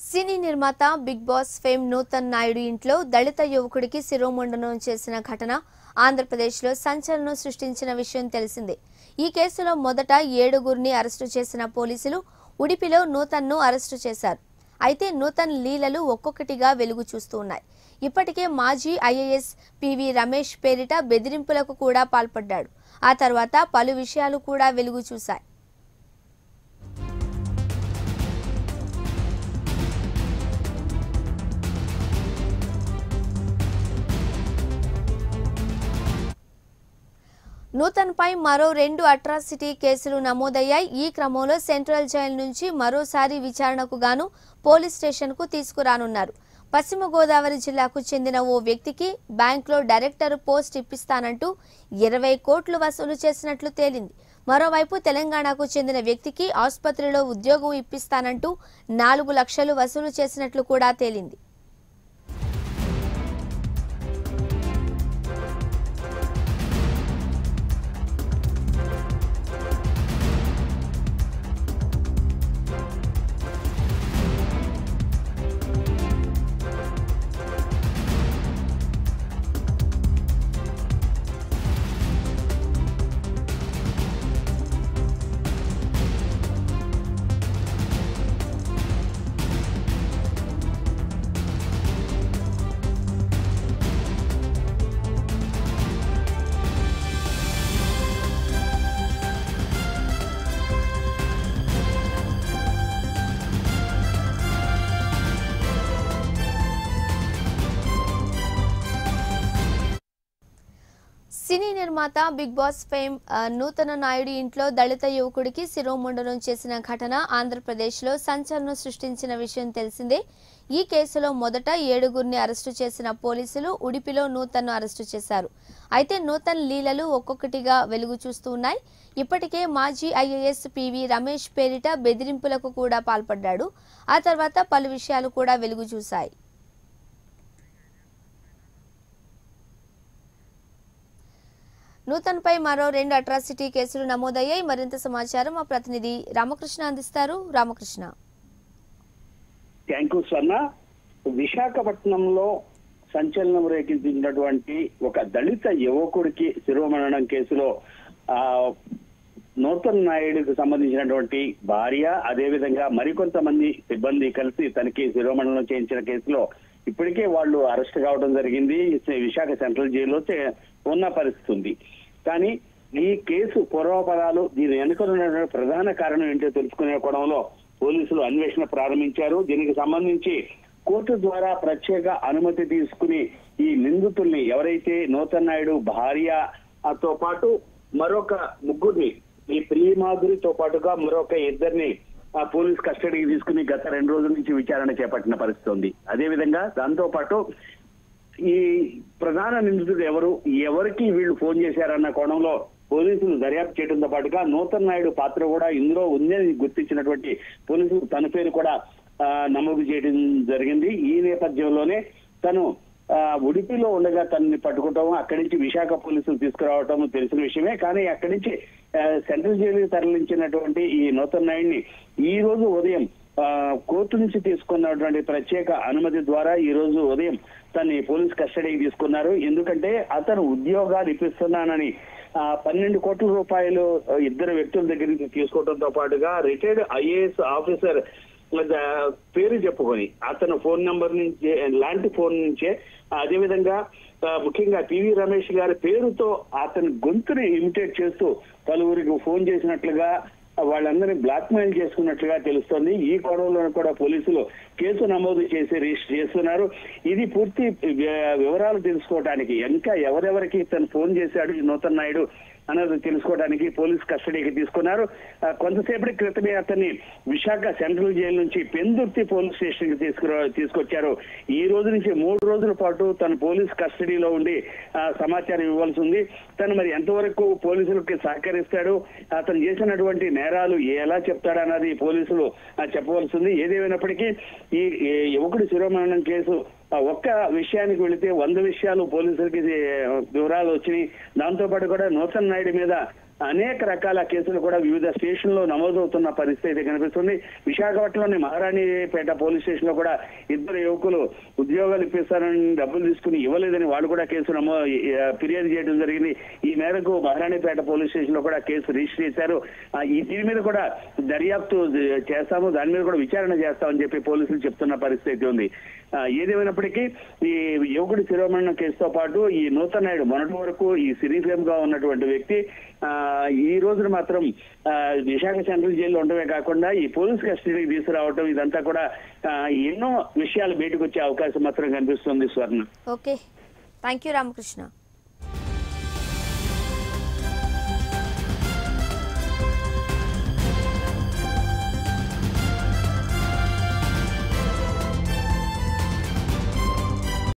సినీ నిర్మాత big boss fame Nutan Naidu ఇంట్లో దళిత యువకుడికి శిరోముండనం చేసిన ఘటన ఆంధ్రప్రదేశ్లో సంచలనం సృష్టించిన విషయం తెలిసిందే ఈ కేసులో మొదట ఏడుగురిని అరెస్టు చేసిన పోలీసులు ఉడిపిలో నూతన్ను అరెస్టు చేశారు అయితే నూతన్ లీలలు ఒక్కొక్కటిగా వెలుగు చూస్తూ ఉన్నాయి ఇప్పటికే మాజీ ఐఏఎస్ పివి రమేష్ పేరిట బెదిరింపులకు కూడా పాల్పడ్డాడు ఆ తర్వాత పలు విషయాలు కూడా వెలుగు చూశాయి నూతన్ పై మరో రెండు అట్రాసిటీ కేసులు నమోదయ్యాయి ఈ క్రమంలో సెంట్రల్ జైలు నుంచి మరోసారి విచారణకు గాను పోలీస్ స్టేషన్కు తీసుకురానున్నారు పశ్చిమ గోదావరి జిల్లాకు చెందిన ఓ వ్యక్తికి బ్యాంకులో డైరెక్టర్ పోస్ట్ ఇప్పిస్తానంటూ ఇరవై కోట్లు వసూలు చేసినట్లు తేలింది మరోవైపు తెలంగాణకు చెందిన వ్యక్తికి ఆసుపత్రిలో ఉద్యోగం ఇప్పిస్తానంటూ నాలుగు లక్షలు వసూలు చేసినట్లు కూడా తేలింది సినీ నిర్మాత బిగ్ బాస్ ఫేమ్ ఆ, నూతన నాయుడు ఇంట్లో దళిత యువకుడికి శిరోముండనం చేసిన ఘటన ఆంధ్రప్రదేశ్లో సంచలనం సృష్టించిన విషయం తెలిసిందే ఈ కేసులో మొదట ఏడుగురిని అరెస్టు చేసిన పోలీసులు ఉడిపిలో నూతన్ను అరెస్టు చేశారు అయితే నూతన్ లీలలు ఒక్కొక్కటిగా వెలుగు చూస్తూ ఉన్నాయి ఇప్పటికే మాజీ ఐఏఎస్ పివి రమేష్ పేరిట బెదిరింపులకు కూడా పాల్పడ్డాడు ఆ తర్వాత పలు విషయాలు కూడా వెలుగు చూశాయి నూతన్ పై మరో రెండు అట్రాసిటీ కేసులు నమోదయ్యాయి మరింత సమాచారం మా ప్రతినిధి రామకృష్ణ అందిస్తారు రామకృష్ణ థ్యాంక్ యూ స్వర్ణ విశాఖపట్నంలో సంచలనం రేకెత్తించినటువంటి ఒక దళిత యువకుడికి శిరోమరణం కేసులో ఆ నూతన్ నాయుడుకు సంబంధించినటువంటి భార్య అదేవిధంగా మరికొంతమంది సిబ్బంది కలిసి తనకి శిరోమణనం చేయించిన కేసులో ఇప్పటికే వాళ్ళు అరెస్ట్ కావడం జరిగింది విశాఖ సెంట్రల్ జైల్లో చే- ఉన్న పరిస్థితి ఉంది కానీ ఈ కేసు పూర్వపదాలు దీని వెనుక ఉన్నటువంటి ప్రధాన కారణం ఏంటో తెలుసుకునే కోణంలో పోలీసులు అన్వేషణ ప్రారంభించారు దీనికి సంబంధించి కోర్టు ద్వారా ప్రత్యేక అనుమతి తీసుకుని ఈ నిందితుల్ని ఎవరైతే నూతన్ నాయుడు భార్యతో పాటు మరొక ముగ్గురిని ఈ ప్రియమాధురితో పాటుగా మరొక ఇద్దరిని ఆ పోలీస్ కస్టడీకి తీసుకుని గత రెండు రోజుల నుంచి విచారణ చేపట్టిన పరిస్థితి ఉంది అదేవిధంగా దాంతో పాటు ఈ ప్రధాన నిందితుడు ఎవరు ఎవరికి వీళ్ళు ఫోన్ చేశారన్న కోణంలో పోలీసులు దర్యాప్తు చేయడంతో పాటుగా నూతన్ నాయుడు పాత్ర కూడా ఇందులో ఉందని గుర్తించినటువంటి పోలీసులు తన పేరు కూడా ఆ, నమోదు చేయడం జరిగింది ఈ నేపథ్యంలోనే తను ఆ, ఉడిపిలో ఉండగా తనని పట్టుకోవటం అక్కడి నుంచి విశాఖ పోలీసులు తీసుకురావటం తెలిసిన విషయమే కానీ అక్కడి నుంచి ఆ, సెంట్రల్ జైలుకి తరలించినటువంటి ఈ నూతన్ నాయుడిని ఈ రోజు ఉదయం ఆ, కోర్టు నుంచి తీసుకున్నటువంటి ప్రత్యేక అనుమతి ద్వారా ఈ రోజు ఉదయం తన్ని పోలీస్ కస్టడీకి తీసుకున్నారు ఎందుకంటే అతను ఉద్యోగాలు ఇప్పిస్తున్నానని ఆ, పన్నెండు కోట్ల రూపాయలు ఆ, ఇద్దరు వ్యక్తుల దగ్గర నుంచి తీసుకోవడంతో పాటుగా రిటైర్డ్ ఐఏఎస్ ఆఫీసర్ ఆ, పేరు చెప్పుకొని అతను ఫోన్ నంబర్ నుంచి లాంటి ఫోన్ నుంచే అదేవిధంగా ఆ, ముఖ్యంగా పివి రమేష్ గారి పేరుతో అతని గొంతుని ఇమిటేట్ చేస్తూ పలువురికి ఫోన్ చేసినట్లుగా వాళ్ళందరినీ బ్లాక్ మెయిల్ చేసుకున్నట్లుగా తెలుస్తోంది ఈ కోణంలో కూడా పోలీసులు కేసు నమోదు చేసి రిజిస్టర్ చేస్తున్నారు ఇది పూర్తి వి- వివరాలు తెలుసుకోవడానికి ఇంకా ఎవరెవరికి తను ఫోన్ చేశాడు ఈ నూతన్ నాయుడు అన్నది తెలుసుకోవడానికి పోలీస్ కస్టడీకి తీసుకున్నారు ఆ, కొంతసేపటి క్రితమే అతన్ని విశాఖ సెంట్రల్ జైలు నుంచి పెందుర్తి పోలీస్ స్టేషన్ కి తీసుకురా తీసుకొచ్చారు ఈ రోజు నుంచి మూడు రోజుల పాటు తను పోలీస్ కస్టడీలో ఉండి ఆ, సమాచారం ఇవ్వాల్సి ఉంది తను మరి ఎంతవరకు పోలీసులకి సహకరిస్తాడు అతను చేసినటువంటి నేరాలు ఎలా చెప్తాడన్నది పోలీసులు ఆ, చెప్పవలసి ఉంది ఏదేమైనప్పటికీ ఈ ఈ యువకుడి శిరోమరణం కేసు ఆ ఒక్క విషయానికి వెళితే వంద విషయాలు పోలీసులకి ఇది, వివరాలు వచ్చినాయి దాంతో పాటు కూడా నూతన్ నాయుడు మీద అనేక రకాల కేసులు కూడా వివిధ స్టేషన్లో నమోదవుతున్న పరిస్థితి అయితే కనిపిస్తుంది విశాఖపట్నంలోని మహారాణిపేట పోలీస్ స్టేషన్ లో కూడా ఇద్దరు యువకులు ఉద్యోగాలు ఇప్పిస్తారని డబ్బులు తీసుకుని ఇవ్వలేదని వాళ్ళు కూడా కేసు నమో ఆ, ఫిర్యాదు చేయడం జరిగింది ఈ మేరకు మహారాణిపేట పోలీస్ స్టేషన్ లో కూడా కేసు రిజిస్టర్ చేశారు ఆ, ఈ దీని మీద కూడా దర్యాప్తు చేస్తాము దాని మీద కూడా విచారణ చేస్తామని చెప్పి పోలీసులు చెప్తున్న పరిస్థితి ఉంది ఆ, ఏదేమైనప్పటికీ ఈ యువకుడి శిరోమణం కేసుతో పాటు ఈ నూతన నాయుడు మొన్నటి వరకు ఈ సిరీ ఫేమ్ గా ఉన్నటువంటి వ్యక్తి ఆ ఈ రోజున మాత్రం ఆ, విశాఖ సెంట్రల్ జైల్లో ఉండడమే కాకుండా ఈ పోలీస్ కస్టడీకి తీసుకురావటం ఇదంతా కూడా ఆ, ఎన్నో విషయాలు బయటకు వచ్చే అవకాశం మాత్రం కనిపిస్తుంది స్వర్ణ ఓకే థ్యాంక్ యూ రామకృష్ణ